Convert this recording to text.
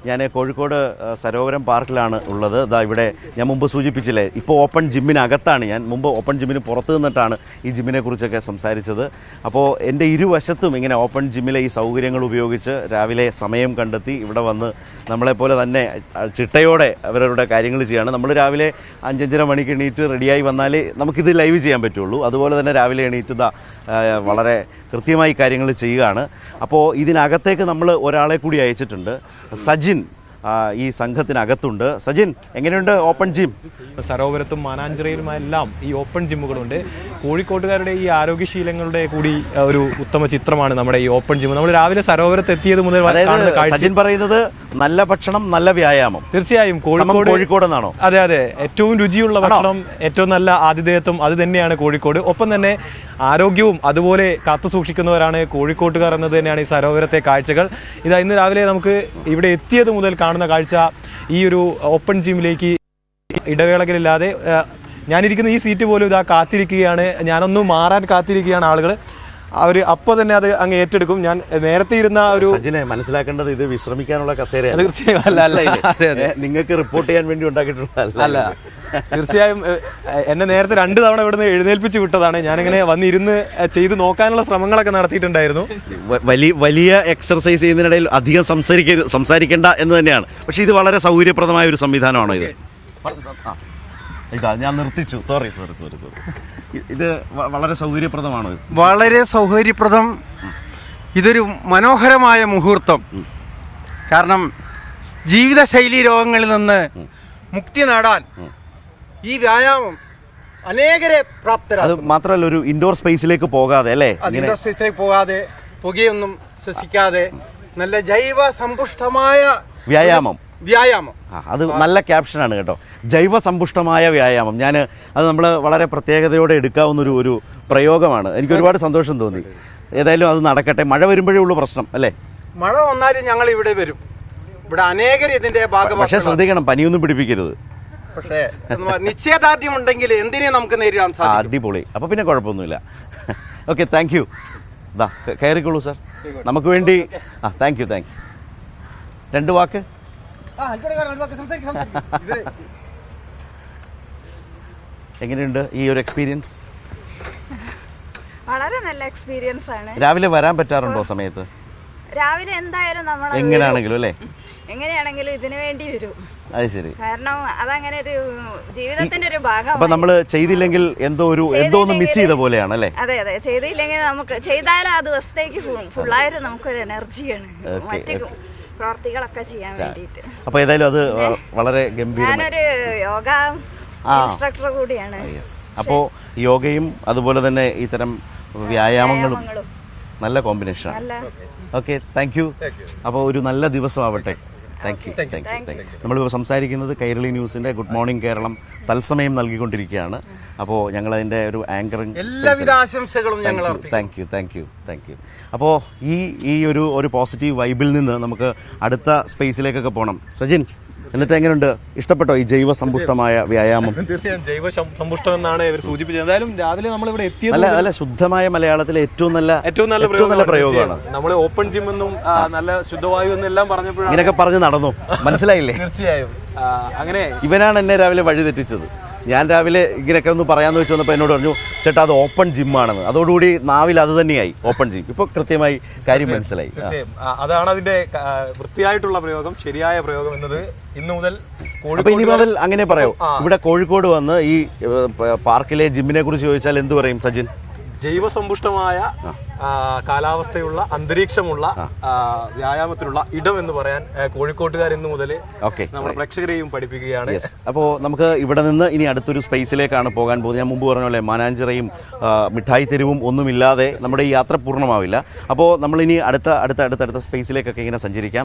ഞാൻ കോഴിക്കോട് ആ, സരോവരം പാർക്കിലാണ് ഉള്ളത് ഇതാ ഇവിടെ ഞാൻ മുമ്പ് സൂചിപ്പിച്ചില്ലേ ഇപ്പോൾ ഓപ്പൺ ജിമ്മിനകത്താണ് ഞാൻ മുമ്പ് ഓപ്പൺ ജിമ്മിന് പുറത്ത് നിന്നിട്ടാണ് ഈ ജിമ്മിനെ കുറിച്ചൊക്കെ സംസാരിച്ചത് അപ്പോൾ എൻ്റെ ഇരുവശത്തും ഇങ്ങനെ ഓപ്പൺ ജിമ്മിലെ ഈ സൗകര്യങ്ങൾ ഉപയോഗിച്ച് രാവിലെ സമയം കണ്ടെത്തി ഇവിടെ വന്ന് നമ്മളെപ്പോലെ തന്നെ ആ, ചിട്ടയോടെ അവരവരുടെ കാര്യങ്ങൾ ചെയ്യാണ് നമ്മൾ രാവിലെ അഞ്ചഞ്ചര മണിക്ക് എണീറ്റ് റെഡിയായി വന്നാലേ നമുക്കിത് ലൈവ് ചെയ്യാൻ പറ്റുള്ളൂ അതുപോലെ തന്നെ രാവിലെ എണീറ്റ് ഇതാ ആ, വളരെ കൃത്യമായി കാര്യങ്ങൾ ചെയ്യുകയാണ് അപ്പോൾ ഇതിനകത്തേക്ക് നമ്മൾ ഒരാളെ കൂടി അയച്ചിട്ടുണ്ട് സജിൻ ആ, ഈ സംഘത്തിനകത്തുണ്ട് സജിൻ എങ്ങനെയുണ്ട് ഓപ്പൺ ജിം സരോവരത്തും മാനാഞ്ചിറയിലുമെല്ലാം ഈ ഓപ്പൺ ജിമ്മുകളുണ്ട് കോഴിക്കോട്ടുകാരുടെ ഈ ആരോഗ്യശീലങ്ങളുടെ കൂടി ആ, ഒരു ഉത്തമ ചിത്രമാണ് നമ്മുടെ ഈ ഓപ്പൺ ജിം നമ്മൾ രാവിലെ സരോവരത്ത് എത്തിയത് മുതൽ കാണുന്ന അതായത് കാഴ്ച സജിൻ പറയുന്നത് നല്ല ഭക്ഷണം നല്ല വ്യായാമം തീർച്ചയായും സമം കോഴിക്കോട് കോഴിക്കോടെന്നാണോ അതെ അതെ ഏറ്റവും രുചിയുള്ള ഭക്ഷണം ഏറ്റവും നല്ല ആതിഥേയത്വം അത് തന്നെയാണ് കോഴിക്കോട് ഒപ്പം തന്നെ ആരോഗ്യവും അതുപോലെ കാത്തു സൂക്ഷിക്കുന്നവരാണ് കോഴിക്കോട്ടുകാർ എന്നത് തന്നെയാണ് ഈ സരോവരത്തെ കാഴ്ചകൾ ഇതാ ഇന്ന് രാവിലെ നമുക്ക് ഇവിടെ എത്തിയത് മുതൽ കാണുന്ന കാഴ്ച ഈ ഒരു ഓപ്പൺ ജിമ്മിലേക്ക് ഇടവേളകളില്ലാതെ ആ, ഞാനിരിക്കുന്ന ഈ സീറ്റ് പോലും ഇതാ കാത്തിരിക്കുകയാണ് ഞാനൊന്ന് മാറാൻ കാത്തിരിക്കുകയാണ് ആളുകൾ അവർ അപ്പോൾ തന്നെ അത് അങ്ങ് ഏറ്റെടുക്കും ഞാൻ നേരത്തെ ഇരുന്ന ഒരു സജിനെ മനസ്സിലാക്കേണ്ടത് ഇത് വിശ്രമിക്കാനുള്ള കസേരയല്ല തീർച്ചയായും അല്ല അല്ല അതെ അതെ ഏ, നിങ്ങൾക്ക് റിപ്പോർട്ട് ചെയ്യാൻ വേണ്ടി ഉണ്ടാക്കിയിട്ടുള്ള അല്ല തീർച്ചയായും എ, എന്നെ നേരത്തെ രണ്ട് തവണ ഇവിടുന്ന് എഴുന്നേൽപ്പിച്ച് വിട്ടതാണ് ഞാനിങ്ങനെ വന്നിരുന്ന് എ, ചെയ്ത് നോക്കാനുള്ള ശ്രമങ്ങളൊക്കെ നടത്തിയിട്ടുണ്ടായിരുന്നു വ- വലിയ വലിയ എക്സർസൈസ് ചെയ്യുന്നതിനിടയിൽ അധികം സംസാരിക്ക സംസാരിക്കേണ്ട എന്ന് തന്നെയാണ് പക്ഷേ ഇത് വളരെ സൗകര്യപ്രദമായ ഒരു സംവിധാനമാണോ ഇത് ആ. ഇതാ ഞാൻ നിർത്തിച്ചു സോറി സോറി സോറി സോറി ഇത് വ- വളരെ സൗകര്യപ്രദമാണോ ഇത് വളരെ സൗകര്യപ്രദം ഇതൊരു മനോഹരമായ മുഹൂർത്തം കാരണം ജീവിതശൈലി രോഗങ്ങളിൽ നിന്ന് മുക്തി നേടാൻ ഈ വ്യായാമം അനേകരെ പ്രാപ്തരാണ് അത് മാത്രമല്ല ഒരു ഇൻഡോർ സ്പേസിലേക്ക് പോകാതെ അല്ലേ ഇങ്ങനെ അതിൻ്റെ സ്പേസിലേക്ക് പോകാതെ പുകയൊന്നും ശ്വസിക്കാതെ നല്ല ജൈവ സമ്പുഷ്ടമായ വ്യായാമം വ്യായാമം ആ, അത് നല്ല ക്യാപ്ഷനാണ് കേട്ടോ ജൈവ സമ്പുഷ്ടമായ വ്യായാമം ഞാൻ അത് നമ്മൾ വളരെ പ്രത്യേകതയോടെ എടുക്കാവുന്ന ഒരു ഒരു പ്രയോഗമാണ് എനിക്ക് ഒരുപാട് സന്തോഷം തോന്നി ഏതായാലും അത് നടക്കട്ടെ മഴ വരുമ്പോഴേ ഉള്ളൂ പ്രശ്നം അല്ലേ മഴ വന്നാലും ഞങ്ങൾ ഇവിടെ വരും ഇവിടെ അനേകർ ഇതിന്റെ പക്ഷേ ഭാഗമാക്കണം ശ്രദ്ധിക്കണം പനിയൊന്നും പിടിപ്പിക്കരുത് പക്ഷേ നിശ്ചയദാർഢ്യം ഉണ്ടെങ്കിൽ എന്തിനെ നമുക്ക് നേരിടാൻ ആ സാധിക്കും അടിപൊളി അപ്പോൾ പിന്നെ കുഴപ്പമൊന്നുമില്ല ഓക്കെ താങ്ക് യു ഇതാ ക- കയറിക്കോളൂ സാർ നമുക്ക് വേണ്ടി ആ താങ്ക് യു താങ്ക് യു രണ്ട് വാക്ക് ആ, ആയിക്കോട്ടെ, കാരണം നമുക്ക് സംസാരിക്കാം, സംസാരിക്കാം. ഇവര് എങ്ങനെയുണ്ട് ഈ ഒരു എക്സ്പീരിയൻസ് വളരെ നല്ല എക്സ്പീരിയൻസ് ആണ് രാവിലെ വരാൻ പറ്റാറുണ്ടോ സമയത്ത് രാവിലെ എന്തായാലും നമ്മൾ എങ്ങനെയാണെങ്കിലും അല്ലേ എങ്ങനെയാണെങ്കിലും ഇതിനു വേണ്ടി വരും അത് ശരി കാരണം അതങ്ങനെ ഒരു ജീവിതത്തിന്റെ ഒരു അപ്പൊ ഭാഗമാണ് നമ്മൾ ചെയ്തില്ലെങ്കിൽ എന്തോ ഒരു എന്തോ ഒന്ന് മിസ് ചെയ്ത പോലെയാണ് അല്ലേ അതെ അതെ ചെയ്തില്ലെങ്കിൽ നമുക്ക് ചെയ്താൽ ആ ദിവസത്തേക്ക് ഫുൾ- ഫുള്ളായിട്ട് നമുക്കൊരു എനർജിയാണ് Okay, മറ്റു പ്രവർത്തികളൊക്കെ ചെയ്യാൻ വേണ്ടിയിട്ട് അപ്പൊ ഏതായാലും അത് വ- വളരെ ഗംഭീരമായി ഞാനൊരു യോഗ ആ. ഇൻസ്ട്രക്ടർ കൂടിയാണ് അപ്പോൾ യോഗയും അതുപോലെ തന്നെ ഇത്തരം വ്യായാമങ്ങളും വ്യായാമങ്ങളും. നല്ല കോമ്പിനേഷനാണ് നല്ല ഓക്കെ താങ്ക് യു അപ്പോൾ ഒരു നല്ല ദിവസമാവട്ടെ thank you thank you thank you നമ്മളിപ്പോൾ സംസാരിക്കുന്നത് കൈരളി ന്യൂസിൻ്റെ ഗുഡ് മോർണിംഗ് കേരളം തത്സമയം നൽകിക്കൊണ്ടിരിക്കുകയാണ് അപ്പോൾ ഞങ്ങൾ അതിൻ്റെ ഒരു ആങ്കറിംഗ് എല്ലാവിധ ആശംസകളും ഞങ്ങൾ അർപ്പിക്കുന്നു thank you thank you thank you അപ്പോൾ ഈ ഈ ഒരു ഒരു പോസിറ്റീവ് വൈബിൽ നിന്ന് നമുക്ക് അടുത്ത സ്പേസിലേക്കൊക്കെ പോകണം സജിൻ എന്നിട്ട് എങ്ങനെയുണ്ട് ഇഷ്ടപ്പെട്ടോ ഈ ജൈവ സമ്പുഷ്ടമായ വ്യായാമം തീർച്ചയായും ജൈവ സം- സമ്പുഷ്ടം എന്നാണ് ഇവർ സൂചിപ്പിച്ചത് എന്തായാലും രാവിലെ നമ്മൾ ഇവിടെ എത്തിയത് നല്ല മുതൽ നല്ല ശുദ്ധമായ മലയാളത്തിലെ ഏറ്റവും നല്ല ഏറ്റവും നല്ല ഏറ്റവും നല്ല പ്രയോഗമാണ് നമ്മൾ ഓപ്പൺ ജിം എന്നും ആ, നല്ല ശുദ്ധവായു എന്നെല്ലാം പറഞ്ഞപ്പോഴാണ് ഇങ്ങനെയൊക്കെ പറഞ്ഞ് നടന്നു മനസ്സിലായില്ലേ തീർച്ചയായും ആ, അങ്ങനെ ഇവനാണ് എന്നെ രാവിലെ വഴി തെറ്റിച്ചത് ഞാൻ രാവിലെ ഇങ്ങനെയൊക്കെ ഒന്ന് പറയാന്ന് വെച്ച് വന്നപ്പോൾ എന്നോട് പറഞ്ഞു ചേട്ടാ അത് ഓപ്പൺ ജിമ്മാണെന്ന് അതോടുകൂടി നാവിൽ അത് തന്നെയായി ഓപ്പൺ ജിം ഇപ്പോൾ കൃത്യമായി കാര്യം മനസ്സിലായി ആ. തീർച്ചയായും ആ, അതാണ് അതിന്റെ ആ, വൃത്തിയായിട്ടുള്ള പ്രയോഗം ശരിയായ പ്രയോഗം എന്നത് ഇന്ന് മുതൽ അപ്പൊ ഇനി മുതൽ അങ്ങനെ പറയൂ ആ. ഇവിടെ കോഴിക്കോട് വന്ന് ഈ ഏഹ്, പ- പാർക്കിലെ ജിമ്മിനെ കുറിച്ച് ചോദിച്ചാൽ എന്ത് പറയും സജിൻ ജൈവസമ്പുഷ്ടമായ ആ, കാലാവസ്ഥയുള്ള അന്തരീക്ഷമുള്ള ആ, വ്യായാമത്തിനുള്ള ഇടം എന്ന് പറയാൻ ആ, കോഴിക്കോട്ടുകാർ ഇന്ന് മുതൽ ഓക്കെ നമ്മുടെ പ്രേക്ഷകരെയും പഠിപ്പിക്കുകയാണ് അപ്പോൾ നമുക്ക് ഇവിടെ നിന്ന് ഇനി അടുത്തൊരു സ്പേസിലേക്കാണ് പോകാൻ പോകുന്നത് ഞാൻ മുമ്പ് പറഞ്ഞ പോലെ മാനാഞ്ചിറയും ആ, മിഠായി തെരുവും ഒന്നുമില്ലാതെ നമ്മുടെ ഈ യാത്ര പൂർണ്ണമാവില്ല അപ്പോൾ നമ്മളിനി അടുത്ത അടുത്ത അടുത്ത അടുത്ത സ്പേസിലേക്കൊക്കെ ഇങ്ങനെ സഞ്ചരിക്കാം